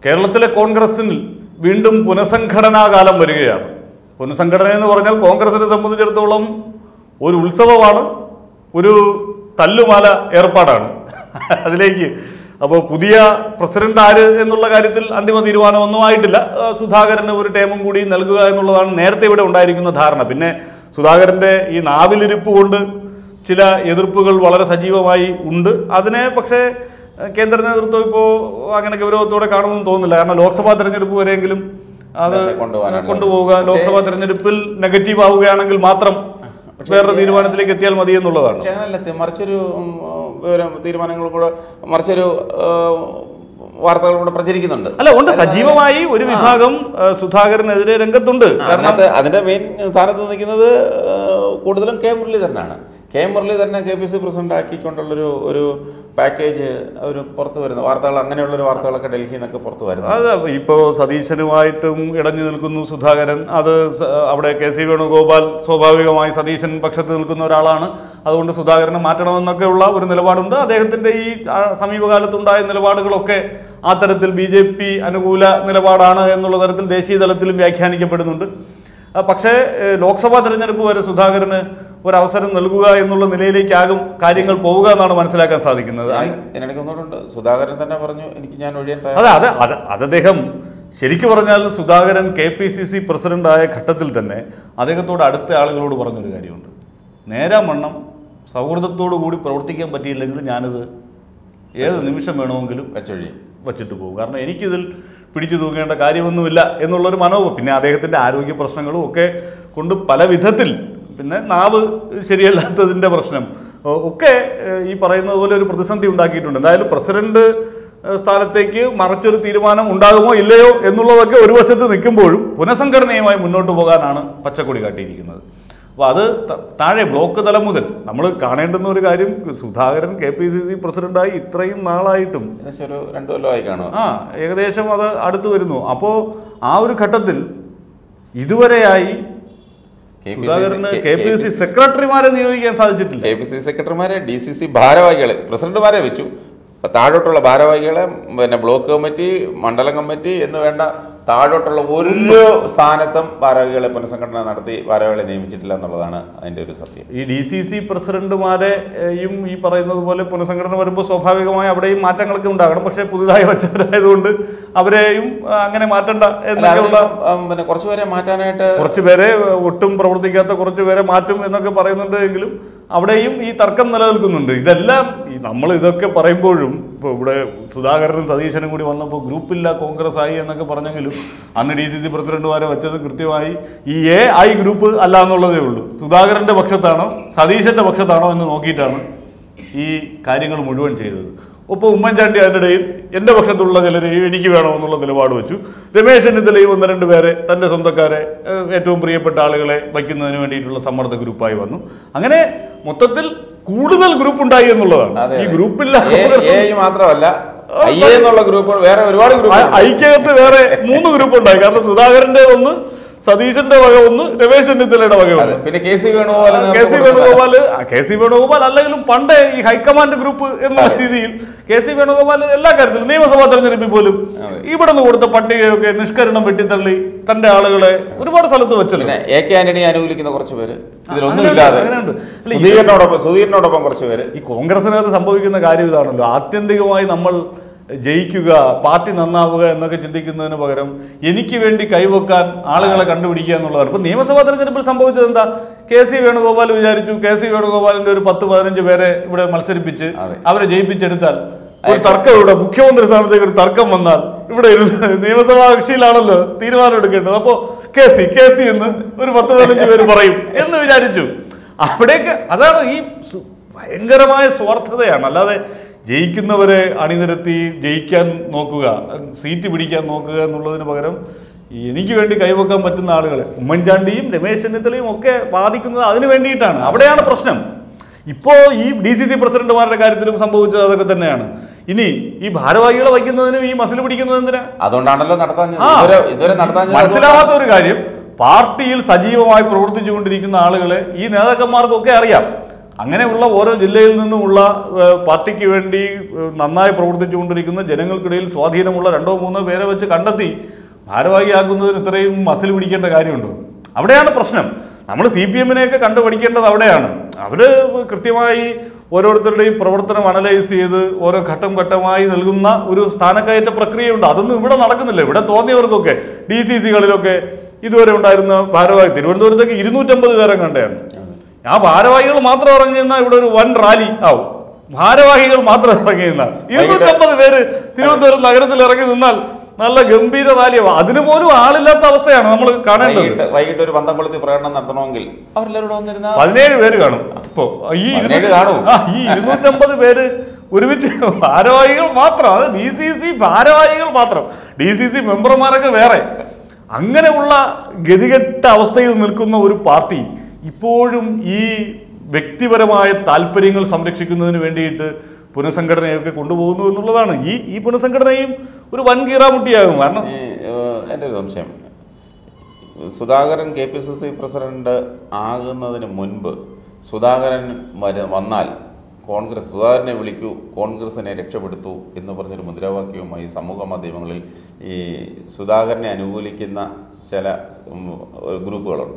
കേരളത്തിലെ കോൺഗ്രസിൽ വീണ്ടും പുനഃസംഘടനാകാലം വരികയാണ് പുനഃസംഘടന എന്ന് പറഞ്ഞാൽ കോൺഗ്രസിനെ സംബന്ധിച്ചിടത്തോളം ഒരു ഉത്സവമാണ് ഒരു തല്ലുമാല ഏർപ്പാടാണ് അതിലേക്ക് അപ്പോൾ പുതിയ പ്രസിഡന്റ് ആര് എന്നുള്ള കാര്യത്തിൽ അന്തിമ തീരുമാനമൊന്നും ആയിട്ടില്ല ആ, സുധാകരന് ഒരു ടേമും കൂടി നൽകുക എന്നുള്ളതാണ് നേരത്തെ ഇവിടെ ഉണ്ടായിരിക്കുന്ന ധാരണ പിന്നെ സുധാകരന്റെ ഈ നാവിലിരിപ്പ് കൊണ്ട് ചില എതിർപ്പുകൾ വളരെ സജീവമായി ഉണ്ട് അതിനെ പക്ഷേ ഏഹ്, കേന്ദ്ര നേതൃത്വം ഇപ്പോൾ അങ്ങനെ ഗൗരവത്തോടെ കാണുമെന്ന് തോന്നുന്നില്ല കാരണം ലോക്സഭാ തെരഞ്ഞെടുപ്പ് വരെയെങ്കിലും അത് അതെ, കൊണ്ടുപോകാനാണ് കൊണ്ടുപോവുക പക്ഷേ- ലോക്സഭാ തെരഞ്ഞെടുപ്പിൽ നെഗറ്റീവ് ആവുകയാണെങ്കിൽ മാത്രം വേറൊരു തീരുമാനത്തിലേക്ക് എത്തിയാൽ മതി എന്നുള്ളതാണ് പക്ഷെ അങ്ങനല്ല തി- മറിച്ചൊരു ഉം, വിവരം തീരുമാനങ്ങളും കൂടെ മറിച്ചൊരു ആ, വാർത്തകൾ കൂടെ പ്രചരിക്കുന്നുണ്ട് അല്ല ഉണ്ട് സജീവമായി ഒരു വിഭാഗം ഏഹ്, സുധാകരനെതിരെ രംഗത്തുണ്ട് കാരണം അതിനകത്ത് അതിന്റെ മെയിൻ സ്ഥാനത്ത് നിൽക്കുന്നത് ആ, കൂടുതലും കെ മുരളീധരനാണ് കെ മുരളീധരനെ കെ പി സി പ്രസിഡന്റ് ആക്കിക്കൊണ്ടുള്ളൊരു ഒരു പാക്കേജ് ഒരു പുറത്തു വരുന്ന വാർത്തകൾ അങ്ങനെയുള്ളൊരു വാർത്തകളൊക്കെ ഡൽഹിയിൽ നിന്നൊക്കെ പുറത്തു വരുന്നത് അത് ഇപ്പോൾ സതീശനുമായിട്ടും ഇടഞ്ഞു നിൽക്കുന്നു സുധാകരൻ അത് സ- അവിടെ കെ സി വേണുഗോപാൽ സ്വാഭാവികമായി സതീശൻ പക്ഷത്ത് നിൽക്കുന്ന ഒരാളാണ് അതുകൊണ്ട് സുധാകരനെ മാറ്റണമെന്നൊക്കെയുള്ള ഒരു നിലപാടുണ്ട് അദ്ദേഹത്തിന്റെ ഈ ആ, സമീപകാലത്തുണ്ടായ നിലപാടുകളൊക്കെ ആ തരത്തിൽ ബി ജെ പി അനുകൂല നിലപാടാണ് എന്നുള്ള തരത്തിൽ ദേശീയ തലത്തിലും വ്യാഖ്യാനിക്കപ്പെടുന്നുണ്ട് ആ, പക്ഷേ ഏഹ്, ലോക്സഭാ തെരഞ്ഞെടുപ്പ് വരെ സുധാകരന് ഒരു അവസരം നൽകുക എന്നുള്ള നിലയിലേക്കാകും കാര്യങ്ങൾ പോവുക എന്നാണ് മനസ്സിലാക്കാൻ സാധിക്കുന്നത് ഇതിനിടയ്ക്ക് ഒന്നുകൂടെ സുധാകരൻ തന്നെ പറഞ്ഞു എനിക്ക് ഞാൻ ഒഴിയാൻ തയ്യാറാണ് അതെ അത് അത് അത് അദ്ദേഹം ശരിക്കു പറഞ്ഞാൽ Sudhakaran K P C C പ്രസിഡന്റായ ഘട്ടത്തിൽ തന്നെ അദ്ദേഹത്തോട് അടുത്ത ആളുകളോട് പറഞ്ഞൊരു കാര്യമുണ്ട് നേരാമണ്ണം സൗഹൃദത്തോടു കൂടി പ്രവർത്തിക്കാൻ പറ്റിയില്ലെങ്കിൽ ഞാനിത് ഏത് നിമിഷം വേണമെങ്കിലും വെച്ചൊഴിയും വച്ചിട്ട് പോകും കാരണം എനിക്കിതിൽ പിടിച്ചു തൂങ്ങേണ്ട കാര്യമൊന്നുമില്ല എന്നുള്ളൊരു മനോഭാവം പിന്നെ അദ്ദേഹത്തിൻ്റെ ആരോഗ്യ പ്രശ്നങ്ങളും ഒക്കെ കൊണ്ട് പല വിധത്തിൽ പിന്നെ നാവ് ശരിയല്ലാത്തതിൻ്റെ പ്രശ്നം ഒ- ഒക്കെ ഏഹ്, ഈ പറയുന്നത് പോലെ ഒരു പ്രതിസന്ധി ഉണ്ടാക്കിയിട്ടുണ്ട് എന്തായാലും പ്രസിഡന്റ് ഏഹ്, സ്ഥാനത്തേക്ക് മറച്ചൊരു തീരുമാനം ഉണ്ടാകുമോ ഇല്ലയോ എന്നുള്ളതൊക്കെ ഒരു വശത്ത് നിൽക്കുമ്പോഴും പുനഃസംഘടനയുമായി മുന്നോട്ട് പോകാനാണ് പച്ചക്കൊടി കാട്ടിയിരിക്കുന്നത് അപ്പോൾ അത് ത- താഴെ ബ്ലോക്ക് തലം മുതൽ നമ്മൾ കാണേണ്ടുന്ന ഒരു കാര്യം Sudhakaran K P C C പ്രസിഡന്റായി ഇത്രയും നാളായിട്ടും ഏകദേശം ഒരു രണ്ടു കൊല്ലമായി കാണും ആ ഏകദേശം അത് അടുത്ത് വരുന്നു അപ്പോൾ ആ ഒരു ഘട്ടത്തിൽ ഇതുവരെയായി സുധാകരന് കെ പി സി സെക്രട്ടറിമാരെ നിയോഗിക്കാൻ സാധിച്ചിട്ടില്ല കെ പി സി സെക്രട്ടറിമാരെ ഡി സി സി ഭാരവാഹികളെ പ്രസിഡന്റുമാരെ വെച്ചു അപ്പൊ താഴോട്ടുള്ള ഭാരവാഹികളെ പിന്നെ ബ്ലോക്ക് കമ്മിറ്റി മണ്ഡലം കമ്മിറ്റി എന്ന് വേണ്ട താഴോട്ടുള്ള ഒരു സ്ഥാനത്തും ഭാരവാഹികളെ പുനഃസംഘടന നടത്തി ഭാരവാഹികളെ നിയമിച്ചിട്ടില്ല എന്നുള്ളതാണ് അതിന്റെ ഒരു സത്യം ഈ ഡി സി സി പ്രസിഡന്റുമാരെയും ഈ പറയുന്നത് പോലെ പുനഃസംഘടന വരുമ്പോൾ സ്വാഭാവികമായി അവിടെയും മാറ്റങ്ങളൊക്കെ ഉണ്ടാകണം പക്ഷേ പുതുതായി വച്ചവരായതുകൊണ്ട് അവരെയും ആ, അങ്ങനെ മാറ്റണ്ട അല്ല, എന്നൊക്കെയുള്ള അവര് ഉം, പിന്നെ കുറച്ചുപേരെ മാറ്റാനായിട്ട് കുറച്ച് പേരെ ഒട്ടും പ്രവർത്തിക്കാത്ത കുറച്ച് പേരെ മാറ്റും എന്നൊക്കെ പറയുന്നുണ്ട് എങ്കിലും അവിടെയും ഈ തർക്കം നിലനിൽക്കുന്നുണ്ട് ഇതെല്ലാം ഈ നമ്മൾ ഇതൊക്കെ പറയുമ്പോഴും ഇപ്പോൾ ഇവിടെ സുധാകരനും സതീശനും കൂടി വന്നപ്പോൾ ഗ്രൂപ്പില്ല കോൺഗ്രസ് ആയി എന്നൊക്കെ പറഞ്ഞെങ്കിലും അന്ന് ഡി സി സി പ്രസിഡന്റുമാരെ വെച്ചത് കൃത്യമായി ഈ എ ഐ ഗ്രൂപ്പ് അല്ല എന്നുള്ളതേ ഉള്ളൂ സുധാകരന്റെ പക്ഷത്താണോ സതീശന്റെ പക്ഷത്താണോ എന്ന് നോക്കിയിട്ടാണ് ഈ കാര്യങ്ങൾ മുഴുവൻ ചെയ്തത് ഒപ്പം ഉമ്മൻചാണ്ടി അതിനിടയിൽ എൻ്റെ പക്ഷത്തുള്ള ചിലരെയും എനിക്ക് വേണമെന്നുള്ള നിലപാട് വെച്ചു രമേശ് ചെന്നിത്തലയും ഒന്ന് രണ്ട് പേരെ തൻ്റെ സ്വന്തക്കാരെ ഏഹ്, ഏറ്റവും പ്രിയപ്പെട്ട ആളുകളെ വയ്ക്കുന്നതിന് വേണ്ടിയിട്ടുള്ള സമ്മർദ്ദ ഗ്രൂപ്പായി വന്നു അങ്ങനെ മൊത്തത്തിൽ കൂടുതൽ ഗ്രൂപ്പ് ഉണ്ടായി എന്നുള്ളതാണ് അതെ, ഈ അതെ. ഗ്രൂപ്പില്ല എ- എ മാത്രമല്ല ഐ എ എന്നുള്ള ഗ്രൂപ്പുകൾ വേറെ ഒരുപാട് ഗ്രൂപ്പുകൾ ഐക്യകത്ത് വേറെ മൂന്ന് ഗ്രൂപ്പ് ഉണ്ടായി കാരണം സുധാകരന്റെ ഒന്ന് സതീശന്റെ വക ഒന്ന് രമേശ് ചെന്നിത്തലയുടെ വക അതെ ഒന്ന് പിന്നെ കെ സി വേണുപോലെ K C Venugopal K C Venugopal അല്ലെങ്കിലും പണ്ട് ഈ ഹൈക്കമാൻഡ് ഗ്രൂപ്പ് എന്നുള്ള രീതിയിൽ കെ സി വേണുഗോപാൽ എല്ലാ കാര്യത്തിലും നിയമസഭാ തെരഞ്ഞെടുപ്പിൽ പോലും അതെ. ഇവിടെ നിന്ന് കൊടുത്ത പട്ടികയൊക്കെ നിഷ്കരണം വെട്ടിത്തള്ളി തന്റെ ആളുകളെ ഒരുപാട് സ്ഥലത്ത് വെച്ചല്ലോ പിന്നെ എ കെ ആന്റണി അനുകൂലിക്കുന്ന കുറച്ച് പേര് ഇതിലൊന്നും അങ്ങനെയുണ്ട്, ഇല്ലാതെ അങ്ങനെയുണ്ട്. അല്ല, ഇത് സുധീറിനോടൊപ്പം സുധീറിനോടൊപ്പം കുറച്ച് പേര് ഈ കോൺഗ്രസിനകത്ത് സംഭവിക്കുന്ന കാര്യം ഇതാണല്ലോ ആത്യന്തികമായി നമ്മൾ ജയിക്കുക പാർട്ടി നന്നാവുക എന്നൊക്കെ ചിന്തിക്കുന്നതിന് പകരം എനിക്ക് വേണ്ടി കൈവെക്കാൻ ആളുകളെ കണ്ടുപിടിക്കുക എന്നുള്ളതാണ് ഇപ്പൊ നിയമസഭാ തെരഞ്ഞെടുപ്പിൽ സംഭവിച്ചത് എന്താ കെ സി വേണുഗോപാൽ വിചാരിച്ചു കെ സി വേണുഗോപാലിന്റെ ഒരു പത്ത് പതിനഞ്ച് പേരെ ഇവിടെ മത്സരിപ്പിച്ച് അതെ. അവരെ ജയിപ്പിച്ചെടുത്താൽ ഒരു തർക്കം ഇവിടെ മുഖ്യമന്ത്രി സ്ഥാനത്തേക്ക് ഒരു തർക്കം വന്നാൽ ഇവിടെ ഇരുന്ന് നിയമസഭാ കക്ഷിയിലാണല്ലോ തീരുമാനം എടുക്കേണ്ടത് അപ്പോ കെ സി കെ സി എന്ന് ഒരു പത്ത് പതിനഞ്ച് പേര് പറയും എന്ന് വിചാരിച്ചു അവിടേക്ക് അതാണ് ഈ സു- ഭയങ്കരമായ സ്വാർത്ഥതയാണ് അല്ലാതെ ജയിക്കുന്നവരെ അണിനിരത്തി ജയിക്കാൻ നോക്കുക സീറ്റ് പിടിക്കാൻ നോക്കുക എന്നുള്ളതിന് പകരം ഈ എനിക്ക് വേണ്ടി കൈവെക്കാൻ പറ്റുന്ന ആളുകളെ ഉമ്മൻചാണ്ടിയും രമേശ് ചെന്നിത്തലയും ഒക്കെ വാദിക്കുന്നത് അതിനു വേണ്ടിയിട്ടാണ് അവിടെയാണ് പ്രശ്നം ഇപ്പോ ഈ ഡി സി സി പ്രസിഡന്റുമാരുടെ കാര്യത്തിലും സംഭവിച്ചത് അതൊക്കെ തന്നെയാണ് ഇനി ഈ ഭാരവാഹികളെ വയ്ക്കുന്നതിനും ഈ മസിൽ പിടിക്കുന്നത് എന്തിനാ അതുകൊണ്ടാണല്ലോ നടത്താൻ ആ. ഇതുവരെ ഇതുവരെ നടത്താൻ മനസ്സിലാവാത്ത ഒരു കാര്യം പാർട്ടിയിൽ സജീവമായി പ്രവർത്തിച്ചുകൊണ്ടിരിക്കുന്ന ആളുകളെ ഈ നേതാക്കന്മാർക്കൊക്കെ അറിയാം അങ്ങനെയുള്ള ഓരോ ജില്ലയിൽ നിന്നുമുള്ള ഏഹ്, പാർട്ടിക്ക് വേണ്ടി ഏഹ്, നന്നായി പ്രവർത്തിച്ചുകൊണ്ടിരിക്കുന്ന ജനങ്ങൾക്കിടയിൽ സ്വാധീനമുള്ള രണ്ടോ മൂന്നോ പേരെ വെച്ച് കണ്ടെത്തി ഭാരവാഹിയാക്കുന്നതിന് ഇത്രയും മസിൽ പിടിക്കേണ്ട കാര്യമുണ്ടോ അവിടെയാണ് പ്രശ്നം നമ്മൾ സി പി എമ്മിനെയൊക്കെ കണ്ടു പഠിക്കേണ്ടത് അവിടെയാണ് അവര് കൃത്യമായി ഓരോരുത്തരുടെയും പ്രവർത്തനം അനലൈസ് ചെയ്ത് ഓരോ ഘട്ടം ഘട്ടമായി നൽകുന്ന ഒരു സ്ഥാനക്കയറ്റ പ്രക്രിയയുണ്ട് അതൊന്നും ഇവിടെ നടക്കുന്നില്ല ഇവിടെ തോന്നിയവർക്കൊക്കെ ഡി സി സികളിലൊക്കെ ഇതുവരെ ഉണ്ടായിരുന്ന ഭാരവാഹി തിരുവനന്തപുരത്തേക്ക് ഇരുന്നൂറ്റമ്പത് പേരെ കണ്ടാണ് ആ ഭാരവാഹികൾ മാത്രം ഇറങ്ങിയെന്ന ഇവിടെ ഒരു വൻ റാലി ആവും ഭാരവാഹികൾ മാത്രം ഇറങ്ങിയെന്ന ഇരുന്നൂറ്റമ്പത് പേര് തിരുവനന്തപുരം നഗരത്തിൽ ഇറങ്ങി നിന്നാൽ നല്ല ഗംഭീര റാലിയാവും അതിന് പോലും ആളില്ലാത്ത അവസ്ഥയാണ് നമ്മൾ കാണേണ്ടത് വൈകിട്ട് വൈകിട്ട് ഒരു പന്തംകൊളുത്തി പ്രകടനം നടത്തണമെങ്കിൽ അവരെല്ലാവരും ഇവിടെ വന്നിരുന്ന പതിനേഴ് പേര് കാണും ഇപ്പോ ഈ പതിനേഴ് കാണും. ആ, ഈ ഇരുന്നൂറ്റമ്പത് പേര് ഒരുമിച്ച് ഭാരവാഹികൾ മാത്രം അത് ഡി സി സി ഭാരവാഹികൾ മാത്രം ഡി സി സി മെമ്പർമാരൊക്കെ വേറെ അങ്ങനെയുള്ള ഗതികെട്ട അവസ്ഥയിൽ നിൽക്കുന്ന ഒരു പാർട്ടി ഇപ്പോഴും ഈ വ്യക്തിപരമായ താല്പര്യങ്ങൾ സംരക്ഷിക്കുന്നതിന് വേണ്ടിയിട്ട് പുനഃസംഘടനയൊക്കെ കൊണ്ടുപോകുന്നു എന്നുള്ളതാണ് ഈ ഈ പുനഃസംഘടനയും ഒരു വൻ കീറാമുട്ടിയാകും കാരണം ഈ, ഏഹ്, എൻ്റെ ഒരു സംശയം Sudhakaran K P C C president ആകുന്നതിന് മുൻപ് സുധാകരൻ വര വന്നാൽ കോൺഗ്രസ് സുധാകരനെ വിളിക്കൂ കോൺഗ്രസിനെ രക്ഷപ്പെടുത്തൂ എന്ന് പറഞ്ഞൊരു മുദ്രാവാക്യവുമായി സമൂഹ മാധ്യമങ്ങളിൽ ഈ സുധാകരനെ അനുകൂലിക്കുന്ന ചില ഉം, ഗ്രൂപ്പുകളുണ്ട്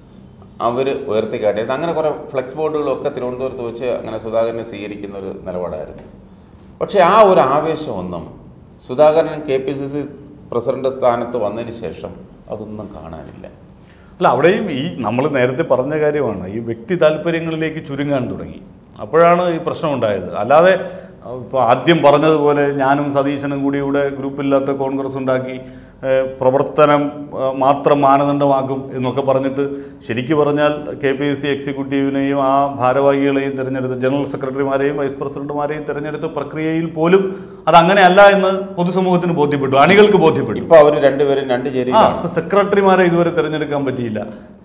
അവർ ഉയർത്തിക്കാട്ടിയത് അങ്ങനെ കുറേ ഫ്ലെക്സ് ബോർഡുകളൊക്കെ തിരുവനന്തപുരത്ത് വെച്ച് അങ്ങനെ സുധാകരനെ സ്വീകരിക്കുന്ന ഒരു നിലപാടായിരുന്നു പക്ഷേ ആ ഒരു ആവേശമൊന്നും Sudhakaran K P C C president സ്ഥാനത്ത് വന്നതിന് ശേഷം അതൊന്നും കാണാനില്ല അല്ല അവിടെയും ഈ നമ്മൾ നേരത്തെ പറഞ്ഞ കാര്യമാണ് ഈ വ്യക്തി താല്പര്യങ്ങളിലേക്ക് ചുരുങ്ങാൻ തുടങ്ങി അപ്പോഴാണ് ഈ പ്രശ്നം ഉണ്ടായത് അല്ലാതെ ഇപ്പോൾ ആദ്യം പറഞ്ഞതുപോലെ ഞാനും സതീശനും കൂടി ഇവിടെ ഗ്രൂപ്പില്ലാത്ത കോൺഗ്രസ് ഉണ്ടാക്കി ഏഹ്, പ്രവർത്തനം ഏഹ്, മാത്രം മാനദണ്ഡമാക്കും എന്നൊക്കെ പറഞ്ഞിട്ട് ശരിക്കു പറഞ്ഞാൽ കെ പി സി എക്സിക്യൂട്ടീവിനെയും ആ ഭാരവാഹികളെയും തിരഞ്ഞെടുത്ത് ജനറൽ സെക്രട്ടറിമാരെയും വൈസ് പ്രസിഡന്റുമാരെയും തിരഞ്ഞെടുത്ത പ്രക്രിയയിൽ പോലും അതങ്ങനെയല്ല എന്ന് പൊതുസമൂഹത്തിന് ബോധ്യപ്പെട്ടു അണികൾക്ക് ബോധ്യപ്പെട്ടു ഇപ്പൊ അവർ രണ്ടുപേരും രണ്ട് ആ ചേരിയിലാണ് ഇപ്പൊ സെക്രട്ടറിമാരെ ഇതുവരെ തിരഞ്ഞെടുക്കാൻ പറ്റിയില്ല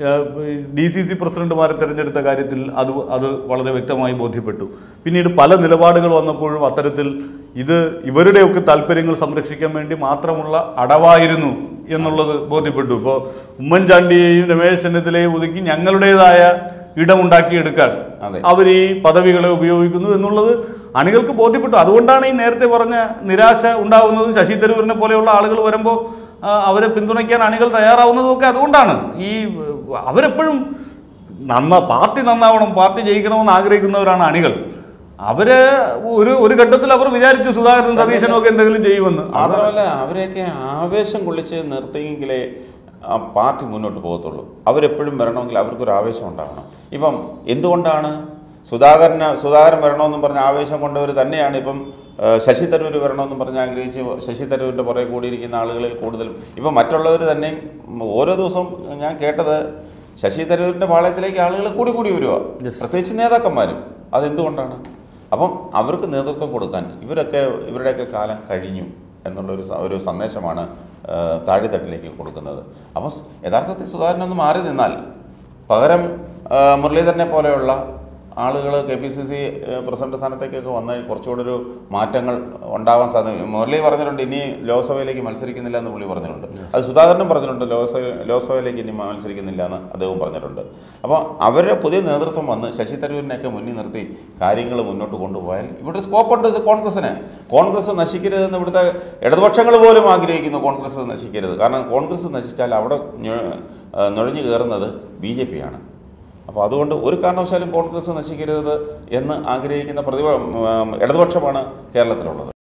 ഡി സി സി പ്രസിഡന്റുമാരെ തിരഞ്ഞെടുത്ത കാര്യത്തിൽ അത് അത് വളരെ വ്യക്തമായി ബോധ്യപ്പെട്ടു പിന്നീട് പല നിലപാടുകൾ വന്നപ്പോഴും അത്തരത്തിൽ ഇത് ഇവരുടെയൊക്കെ താല്പര്യങ്ങൾ സംരക്ഷിക്കാൻ വേണ്ടി മാത്രമുള്ള അടവായിരുന്നു എന്നുള്ളത് ബോധ്യപ്പെട്ടു ഇപ്പോൾ ഉമ്മൻചാണ്ടിയെയും രമേശ് ചെന്നിത്തലയെയും ഒതുക്കി ഞങ്ങളുടേതായ ഇടമുണ്ടാക്കിയെടുക്കാൻ അതെ. അവർ ഈ പദവികളെ ഉപയോഗിക്കുന്നു എന്നുള്ളത് അണികൾക്ക് ബോധ്യപ്പെട്ടു അതുകൊണ്ടാണ് ഈ നേരത്തെ പറഞ്ഞ നിരാശ ഉണ്ടാകുന്നതും ശശി തരൂരിനെ പോലെയുള്ള ആളുകൾ വരുമ്പോൾ ആ, അവരെ പിന്തുണയ്ക്കാൻ അണികൾ തയ്യാറാവുന്നതും ഒക്കെ അതുകൊണ്ടാണ് ഈ ഏഹ്, അവരെപ്പോഴും നന്ന പാർട്ടി നന്നാവണം പാർട്ടി ജയിക്കണമെന്ന് ആഗ്രഹിക്കുന്നവരാണ് അണികൾ അവര് ഒരു ഒരു ഘട്ടത്തിൽ അവർ വിചാരിച്ചു സുധാകരൻ സതീശനും ഒക്കെ എന്തെങ്കിലും ചെയ്യുമെന്ന് മാത്രമല്ല അവരെയൊക്കെ ആവേശം കൊള്ളിച്ച് നിർത്തിയെങ്കിലേ ആ പാർട്ടി മുന്നോട്ട് പോകത്തുള്ളൂ അവരെപ്പോഴും വരണമെങ്കിൽ അവർക്കൊരു ആവേശം ഉണ്ടാകണം ഇപ്പം എന്തുകൊണ്ടാണ് സുധാകരന് സുധാകരൻ വരണമെന്നും പറഞ്ഞ ആവേശം കൊണ്ടവർ തന്നെയാണ് ഇപ്പം ആ, ശശി തരൂർ വരണമെന്നും പറഞ്ഞ് ആഗ്രഹിച്ച് ശശി തരൂരിൻ്റെ പുറകെ കൂടിയിരിക്കുന്ന ആളുകളിൽ കൂടുതലും ഇപ്പം മറ്റുള്ളവർ തന്നെ ഓരോ ദിവസവും ഞാൻ കേട്ടത് ശശി തരൂരിൻ്റെ പാളയത്തിലേക്ക് ആളുകൾ കൂടി കൂടി വരിക Yes. പ്രത്യേകിച്ച് നേതാക്കന്മാരും അതെന്തുകൊണ്ടാണ് അപ്പം അവർക്ക് നേതൃത്വം കൊടുക്കാൻ ഇവരൊക്കെ ഇവരുടെയൊക്കെ കാലം കഴിഞ്ഞു എന്നുള്ളൊരു സ- ഒരു സന്ദേശമാണ് ആ, താഴെത്തട്ടിലേക്ക് കൊടുക്കുന്നത് അപ്പം സ് യഥാർത്ഥത്തിൽ സുധാകരനൊന്ന് മാറി നിന്നാൽ പകരം ആ, മുരളീധരനെ പോലെയുള്ള ആളുകൾ K P C C president സ്ഥാനത്തേക്കൊക്കെ വന്ന് കുറച്ചുകൂടെ ഒരു മാറ്റങ്ങൾ ഉണ്ടാവാൻ സാധ്യത മുരളി പറഞ്ഞിട്ടുണ്ട് ഇനി ലോക്സഭയിലേക്ക് മത്സരിക്കുന്നില്ല എന്ന് പുള്ളി പറഞ്ഞിട്ടുണ്ട് അത് സുധാകരനും പറഞ്ഞിട്ടുണ്ട് ലോക്സഭ ലോക്സഭയിലേക്ക് ഇനി മത്സരിക്കുന്നില്ല എന്ന് അദ്ദേഹവും പറഞ്ഞിട്ടുണ്ട് അപ്പോൾ അവരുടെ പുതിയ നേതൃത്വം വന്ന് ശശി തരൂരിനെയൊക്കെ മുന്നിൽ നിർത്തി കാര്യങ്ങൾ മുന്നോട്ട് കൊണ്ടുപോയാൽ ഇവിടെ സ്കോപ്പുണ്ട് കോൺഗ്രസിന് കോൺഗ്രസ് നശിക്കരുതെന്ന് ഇവിടുത്തെ ഇടതുപക്ഷങ്ങൾ പോലും ആഗ്രഹിക്കുന്നു കോൺഗ്രസ് നശിക്കരുത് കാരണം കോൺഗ്രസ് നശിച്ചാൽ അവിടെ ഞൊ- ആ, നുഴഞ്ഞു കയറുന്നത് ബി ജെ പി ആണ് അപ്പോൾ അതുകൊണ്ട് ഒരു കാരണവശാലും കോൺഗ്രസ് നശിക്കരുത് എന്ന് ആഗ്രഹിക്കുന്ന പ്രതിപ ഉം, ഇടതുപക്ഷമാണ് കേരളത്തിലുള്ളത്